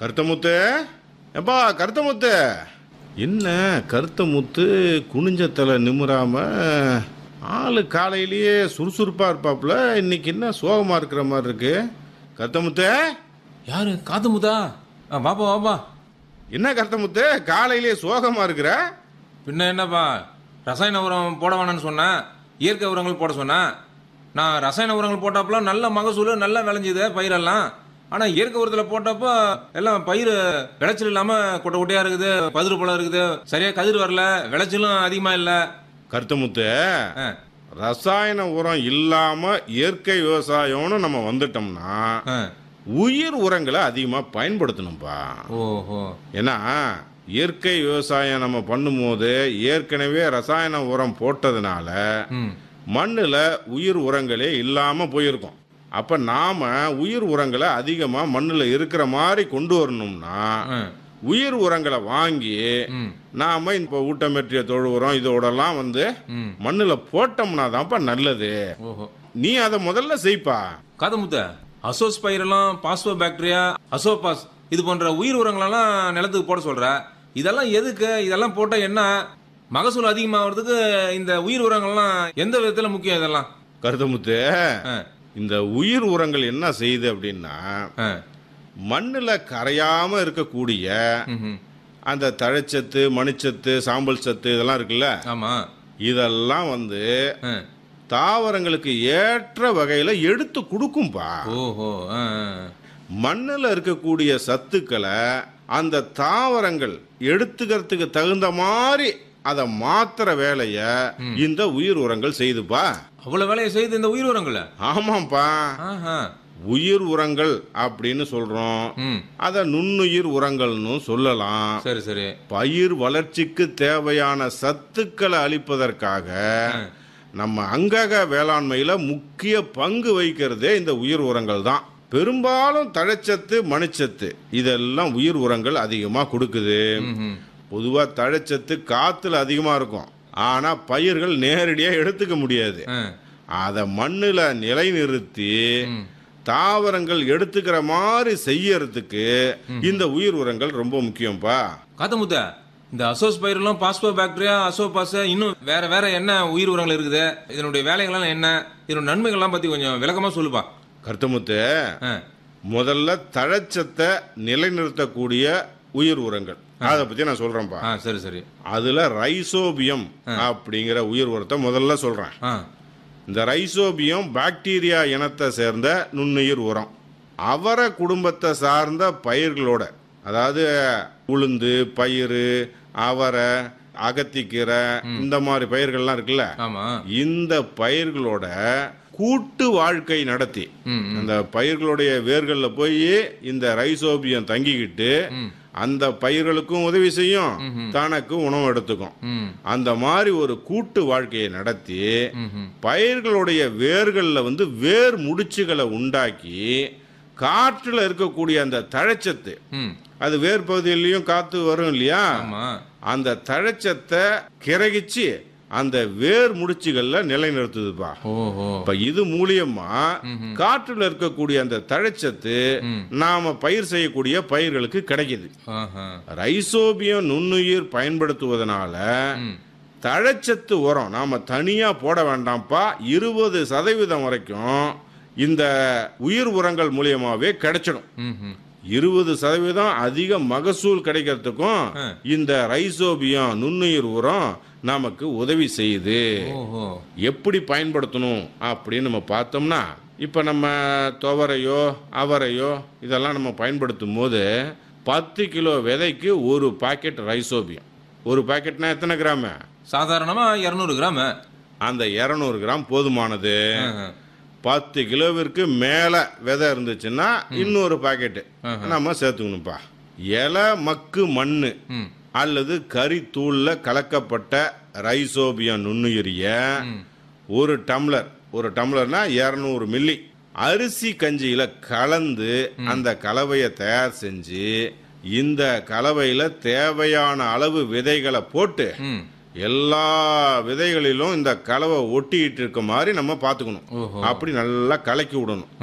கருத்தமுத்து எப்பா கருத்தமுத்து என்ன கருத்தமுத்து குனிஞ்ச தலை நிமிராம ஆளு காலையிலேயே சுறுசுறுப்பா இருப்பாப்புல இன்னைக்கு என்ன சோகமா இருக்கிற மாதிரி இருக்கு கருத்தமுத்து யாரு காத்து முத்தா ஆ, வாப்பா வாப்பா என்ன கருத்தமுத்து காலையிலேயே சோகமா இருக்கிற பின்ன என்னப்பா ரசாயன உரம் போட வேணாம்னு சொன்னேன் இயற்கை உரங்கள் போட சொன்னேன் நான் ரசாயன உரங்கள் போட்டப்பலாம் நல்ல மகசூல் நல்லா விளைஞ்சுது பயிரெல்லாம் ஆனால் இயற்கை உரத்தில் போட்டப்போ எல்லாம் பயிர் விளைச்சல் இல்லாமல் கொட்டை கொட்டையாக இருக்குது பதிரு பழம் இருக்குது சரியாக கதிர் வரல விளைச்சலும் அதிகமாக இல்லை கருத்தமுத்து ஆ ரசாயன உரம் இல்லாம இயற்கை விவசாயம்னு நம்ம வந்துட்டோம்னா ஆ உயிர் உரங்களை அதிகமா பயன்படுத்தணும்பா ஓஹோ ஏன்னா இயற்கை விவசாயம் நம்ம பண்ணும்போது ஏற்கனவே ரசாயன உரம் போட்டதுனால ம் மண்ணில் உயிர் உரங்களே இல்லாமல் போயிருக்கும் அப்போ நாம் உயிர் உரங்களை அதிகமாக மண்ணில் இருக்கிற மாதிரி கொண்டு வரணும்னா ஆ உயிர் உரங்களை வாங்கி ம் நாம் இப்போ ஊட்டமேற்றிய தொழு உரம் இதோடலாம் வந்து ம் மண்ணில் போட்டோம்னா தான்ப்பா நல்லது ஓஹோ நீ அதை முதல்ல செய்ப்பா காதமுத்த அசோஸ் பயிரெல்லாம் பாஸ்போ பாக்டீரியா அசோபாஸ் இது போன்ற உயிர் உரங்களெல்லாம் நிலத்துக்கு போட சொல்ற இதெல்லாம் எதுக்கு இதெல்லாம் போட்டா என்ன மகசூல் அதிகமாகிறதுக்கு இந்த உயிர் உரங்கள்லாம் எந்த விதத்துல முக்கியம் இதெல்லாம் கருத்தமுத்து ஆ, இந்த உயிர் உரங்கள் என்ன செய்யுது அப்படின்னா ஆ, மண்ணில் கரையாமல் இருக்கக்கூடிய ம்ஹும். அந்த தழைச்சத்து மணிச்சத்து சாம்பல் சத்து இதெல்லாம் இருக்குல்ல ஆமா இதெல்லாம் வந்து ஆ, தாவரங்களுக்கு ஏற்ற வகையில் எடுத்து கொடுக்கும்பா ஓஹோ ஆ, ஆ. மண்ணில் இருக்கக்கூடிய சத்துக்களை அந்த தாவரங்கள் எடுத்துக்கிறதுக்கு தகுந்த மாதிரி அதை மாத்துற வேலையை இந்த உயிர் உரங்கள் செய்துப்பா அவ்வளவு வேலையை செய்து இந்த உயிர் உரங்கள ஆமாப்பா ஆஹா உயிர் உரங்கள் அப்படின்னு சொல்றோம் ம் அதை நுண்ணுயிர் உரங்கள்னு சொல்லலாம் சரி சரி பயிர் வளர்ச்சிக்கு தேவையான சத்துக்களை அளிப்பதற்காக நம்ம அங்கக வேளாண்மையில முக்கிய பங்கு வகிக்கிறதே இந்த உயிர் உரங்கள் தான் பெரும்பாலும் தழைச்சத்து மணிச்சத்து இதெல்லாம் உயிர் உரங்கள் அதிகமாக கொடுக்குது ம்ஹும். பொதுவாக தழைச்சத்து காத்துல அதிகமாக இருக்கும் ஆனால் பயிர்கள் நேரடியாக எடுத்துக்க முடியாது ஆ, அதை மண்ணில் நிலைநிறுத்தி ம். தாவரங்கள் எடுத்துக்கிற மாதிரி செய்யறதுக்கு இந்த உயிர் உரங்கள் ரொம்ப முக்கியம்ப்பா காத்தமுத்த இந்த அசோஸ் பயிரெல்லாம் பாஸ்போ பாக்டீரியா அசோபாஸ் இன்னும் வேற வேற என்ன உயிர் உரங்கள் இருக்குது இதனுடைய வேலைகள்லாம் என்ன இதனுடைய நன்மைகள்லாம் பத்தி கொஞ்சம் விளக்கமா சொல்லுப்பா கருத்தமுத்து ஆ, முதல்ல தழைச்சத்தை நிலைநிறுத்தக்கூடிய உயிர் உரங்கள் அதை பத்தி நான் சொல்றேன்ப்பா ஆ சரி சரி அதுல ரைசோபியம் அப்படிங்கிற உயிர் உரத்தை முதல்ல சொல்றேன் ஆ இந்த ரைசோபியம் பாக்டீரியா இனத்தை சேர்ந்த நுண்ணுயிர் உரம் அவரை குடும்பத்தை சார்ந்த பயிர்களோட அதாவது உளுந்து பயிறு அவரை அகத்திக்கீரை இந்த மாதிரி பயிர்கள்லாம் இருக்குல்ல ஆமா இந்த பயிர்களோட கூட்டு வாழ்க்கை நடத்தி ம், ம். அந்த பயிர்களுடைய வேர்களில் போய் இந்த ரைசோபியம் தங்கிக்கிட்டு அந்த பயிர்களுக்கும் உதவி செய்யும் தனக்கும் உணவு எடுத்துக்கும் ம் அந்த மாதிரி ஒரு கூட்டு வாழ்க்கையை நடத்தி ம்ஹும். பயிர்களுடைய வேர்களில் வந்து வேர் முடிச்சுகளை உண்டாக்கி காற்றில் இருக்கக்கூடிய அந்த தழைச்சத்து ம் அது வேர் பகுதியிலையும் காத்து வரும் இல்லையா ஆமா அந்த தழைச்சத்தை கிரகிச்சு அந்த வேர் முடிச்சுகள்ல நிலைநிறுத்துதுப்பா ஓஹோ இப்ப இது மூலியமா காற்றுல இருக்கக்கூடிய அந்த தழைச்சத்து நாம பயிர் செய்யக்கூடிய பயிர்களுக்கு கிடைக்குது ஆஹா ரைசோபியம் நுண்ணுயிர் பயன்படுத்துவதனால ம் தழைச்சத்து உரம் நாம தனியா போட வேண்டாம்ப்பா இருபது சதவீதம் வரைக்கும் இந்த உயிர் உரங்கள் மூலியமாவே கிடைச்சிடும் ம்ஹும். இருபது சதவீதம் அதிக மகசூல் கிடைக்கிறதுக்கும் ஆ. இந்த ரைசோபியம் நுண்ணுயிர் உரம் நமக்கு உதவி செய்யுது ஓஹோ எப்படி பயன்படுத்தணும் அப்படின்னு நம்ம பார்த்தோம்னா இப்போ நம்ம துவரையோ அவரையோ இதெல்லாம் நம்ம பயன்படுத்தும் போது பத்து கிலோ விதைக்கு ஒரு பாக்கெட் ரைசோபியம் ஒரு பாக்கெட்னா எத்தனை கிராமு சாதாரணமா இரநூறு கிராம் அந்த இரநூறு கிராம் போதுமானது ஆஹா. பத்து கிலோவிற்கு மேலே விதை இருந்துச்சுன்னா இன்னொரு பாக்கெட்டு நம்ம சேர்த்துக்கணும்ப்பா இலை மக்கு மண்ணு ம் அல்லது கறி தூள்ல கலக்கப்பட்ட ரைசோபியம் நுண்ணுயிரிய ஒரு டம்ளர் ஒரு டம்ளர்னா இரநூறு மில்லி அரிசி கஞ்சியில கலந்து அந்த கலவையை தயார் செஞ்சு இந்த கலவையில தேவையான அளவு விதைகளை போட்டு ம் எல்லா விதைகளிலும் இந்த கலவை ஒட்டிட்டு இருக்க மாதிரி நம்ம பார்த்துக்கணும் ஓஹோ அப்படி நல்லா கலக்கி விடணும்